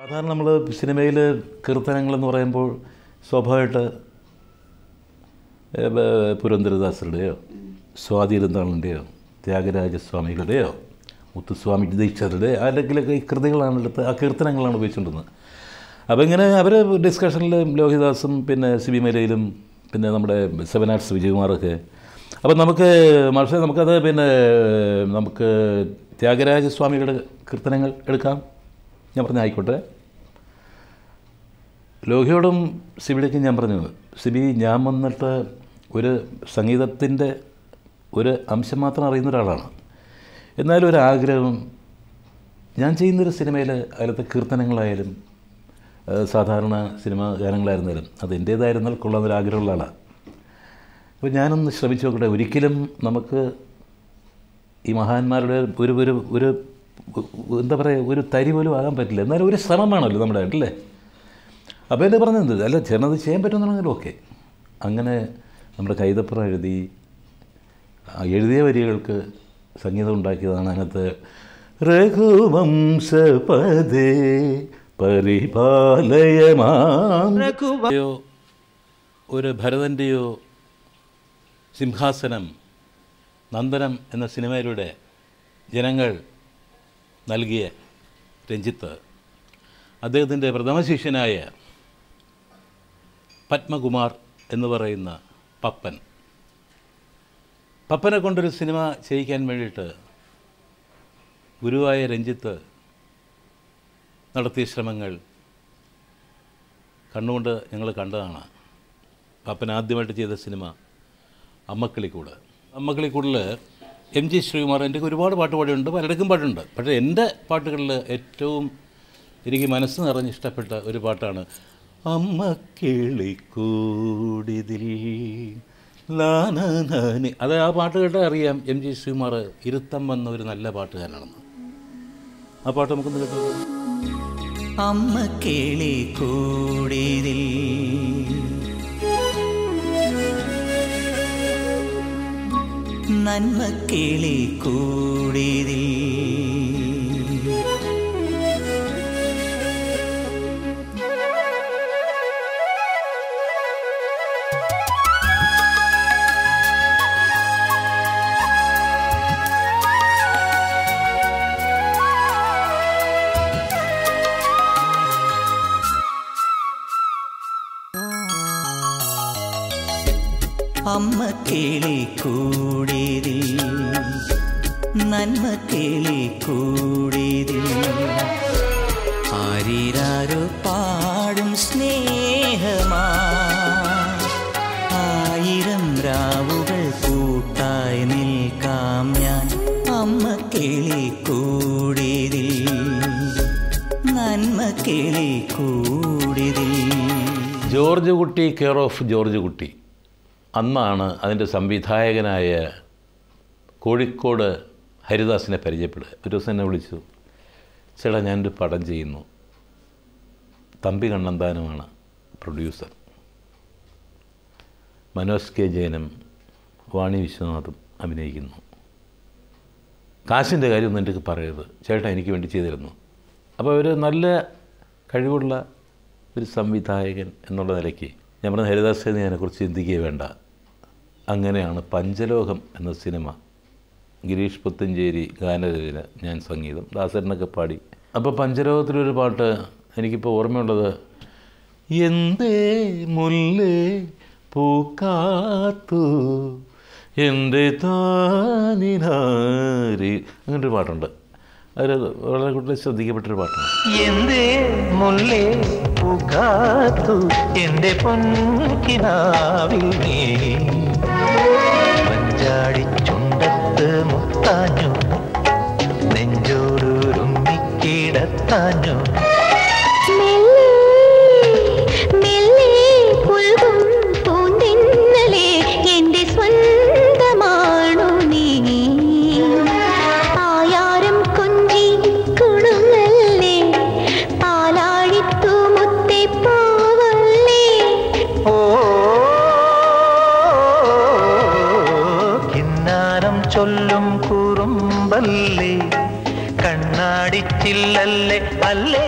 സാധാരണ നമ്മൾ സിനിമയിൽ കീർത്തനങ്ങളെന്ന് പറയുമ്പോൾ സ്വാഭാവികമായിട്ട് ഏ, ബ- പുരന്ദരദാസരുടെയോ സ്വാതിരുന്നാളിൻ്റെയോ ത്യാഗരാജസ്വാമികളുടെയോ മുത്തുസ്വാമി ദീക്ഷരുടെ ആരുടെങ്കിലൊക്കെ ഈ കൃതികളാണ് എടുത്ത് ആ കീർത്തനങ്ങളാണ് ഉപയോഗിച്ചുകൊണ്ടിരുന്നത് അപ്പോൾ ഇങ്ങനെ അവർ ഡിസ്കഷനിൽ ലോഹിദാസും പിന്നെ സി ബി മലയിലും പിന്നെ നമ്മുടെ സെവൻ ആർട്സ് വിജയകുമാറൊക്കെ അപ്പം നമുക്ക് പക്ഷേ നമുക്കത് പിന്നെ നമുക്ക് ത്യാഗരാജസ്വാമികളുടെ കീർത്തനങ്ങൾ എടുക്കാം ഞാൻ പറഞ്ഞ ആയിക്കോട്ടെ ലോഹിയോടും സിബിയുടെക്കും ഞാൻ പറഞ്ഞു സിബി ഞാൻ വന്നിട്ട് ഒരു സംഗീതത്തിൻ്റെ ഒരു അംശം മാത്രം അറിയുന്ന ഒരാളാണ് എന്നാലും ഒരു ആഗ്രഹം ഞാൻ ചെയ്യുന്നൊരു സിനിമയിൽ അതിലത്തെ കീർത്തനങ്ങളായാലും ഏഹ് സാധാരണ സിനിമ ഗാനങ്ങളായിരുന്നാലും അത് എൻ്റേതായിരുന്നാൽ കൊള്ളാമെന്നൊരു ആഗ്രഹമുള്ള ആളാണ് അപ്പോൾ ഞാനൊന്ന് ശ്രമിച്ചു നോക്കട്ടെ ഒരിക്കലും നമുക്ക് ഈ മഹാന്മാരുടെ ഒരു ഒരു ഒരു എന്താ പറയുക ഒരു തരി പോലും ആകാൻ പറ്റില്ല എന്നാലും ഒരു ശ്രമമാണല്ലോ നമ്മുടെ അല്ലേ അപ്പോൾ എൻ്റെ പറഞ്ഞത് അല്ല ചേർന്നത് ചെയ്യാൻ പറ്റുമെന്നുണ്ടെങ്കിൽ ഓക്കെ അങ്ങനെ നമ്മുടെ കൈതപ്പുറം എഴുതി ആ എഴുതിയ വരികൾക്ക് സംഗീതം ഉണ്ടാക്കിയതാണ് അതിനകത്ത് രഘുവംശപദേ പരിപാലയമാം രഘുവയോ ഒരു ഭരതൻ്റെയോ സിംഹാസനം നന്ദനം എന്ന സിനിമയിലൂടെ ജനങ്ങൾ നൽകിയ രഞ്ജിത്ത് അദ്ദേഹത്തിൻ്റെ പ്രഥമ ശിഷ്യനായ പത്മകുമാർ എന്ന് പറയുന്ന പപ്പൻ പപ്പനെ കൊണ്ടൊരു സിനിമ ചെയ്യിക്കാൻ വേണ്ടിയിട്ട് ഗുരുവായ രഞ്ജിത്ത് നടത്തിയ ശ്രമങ്ങൾ കണ്ണുകൊണ്ട് ഞങ്ങൾ കണ്ടതാണ് പപ്പൻ ആദ്യമായിട്ട് ചെയ്ത സിനിമ അമ്മക്കിളിക്കൂട് അമ്മക്കിളിക്കൂടിൽ എം ജി ശ്രീകുമാർ എൻ്റെ ഒരുപാട് പാട്ട് പാടിയുണ്ട് പലർക്കും പാട്ടുണ്ട് പക്ഷേ എൻ്റെ പാട്ടുകളിൽ ഏറ്റവും എനിക്ക് മനസ്സ് നിറഞ്ഞ് ഇഷ്ടപ്പെട്ട ഒരു പാട്ടാണ് അമ്മക്കിളിക്കൂടിതിൽ ലാനനാനി അത് ആ പാട്ട് കേട്ടാൽ അറിയാം എം ജി ശ്രീകുമാർ ഇരുത്തം വന്ന ഒരു നല്ല പാട്ടുകാരനാണെന്ന് ആ പാട്ട് നമുക്കൊന്ന് കേട്ടോ അമ്മ കേളി കൂടിതിൽ നന്മ കേളി കൂടിതിൽ അമ്മ കേളി കൂടിതിൽ നന്മ കേളി കൂടിതിൽ ആരിരാരോ പാടും സ്നേഹമാ ആയിരം രാവുകൾ കൂട്ടായി നിൽക്കാം ഞാൻ അമ്മ കേളി കൂടിതിൽ നന്മ കേളി കൂടിതിൽ George Kutty care of George Kutty അന്നാണ് അതിൻ്റെ സംവിധായകനായ കോഴിക്കോട് ഹരിദാസിനെ പരിചയപ്പെടുക ഒരു ദിവസം എന്നെ വിളിച്ചു ചേട്ടാ ഞാനൊരു പടം ചെയ്യുന്നു തമ്പി കണ്ണന്താനുമാണ് പ്രൊഡ്യൂസർ മനോജ് കെ ജയനും വാണി വിശ്വനാഥും അഭിനയിക്കുന്നു കാശിൻ്റെ കാര്യമൊന്നും എൻ്റെ പറയരുത് ചേട്ടാ എനിക്ക് വേണ്ടി ചെയ്തിരുന്നു അപ്പോൾ ഒരു നല്ല കഴിവുള്ള ഒരു സംവിധായകൻ എന്നുള്ള നിലയ്ക്ക് ഞാൻ പറഞ്ഞ ഹരിദാസിനെ അതിനെക്കുറിച്ച് ചിന്തിക്കുകയേ വേണ്ട അങ്ങനെയാണ് പഞ്ചലോകം എന്ന സിനിമ ഗിരീഷ് പുത്തഞ്ചേരി ഗാനരചന ഞാൻ സംഗീതം ദാസരനൊക്കെ പാടി അപ്പോൾ പഞ്ചലോകത്തിലൊരു പാട്ട് എനിക്കിപ്പോൾ ഓർമ്മയുള്ളത് എന്തേ മുല്ലേ പൂക്കാത്തു എൻ്റെ താനിനാരി അങ്ങനൊരു പാട്ടുണ്ട് അത് വളരെ കൂടുതൽ ശ്രദ്ധിക്കപ്പെട്ടൊരു പാട്ടാണ് എന്തേ മുല്ലേ പുകാത്തു എന്റെ പൊൻകിനാവിൽ നീ മഞ്ചാടി ചുണ്ടത്ത് മുത്താഞ്ഞു നെഞ്ചോടുരുമ്മിക്കിടത്താഞ്ഞു മെല്ലെ പുൽകും പൂന്തിന്നലെ എന്റെ സ്വന്തമാണു നീ ആയാരം കൊഞ്ചി കുടുങ്ങല്ലേ പാലാഴിത്തു മുത്തെ പോവല്ലേ ഓ കിന്നാരം ചൊല്ലും കുറുമ്പല്ലേ കണ്ണാടിച്ചില്ലല്ലേ അല്ലേ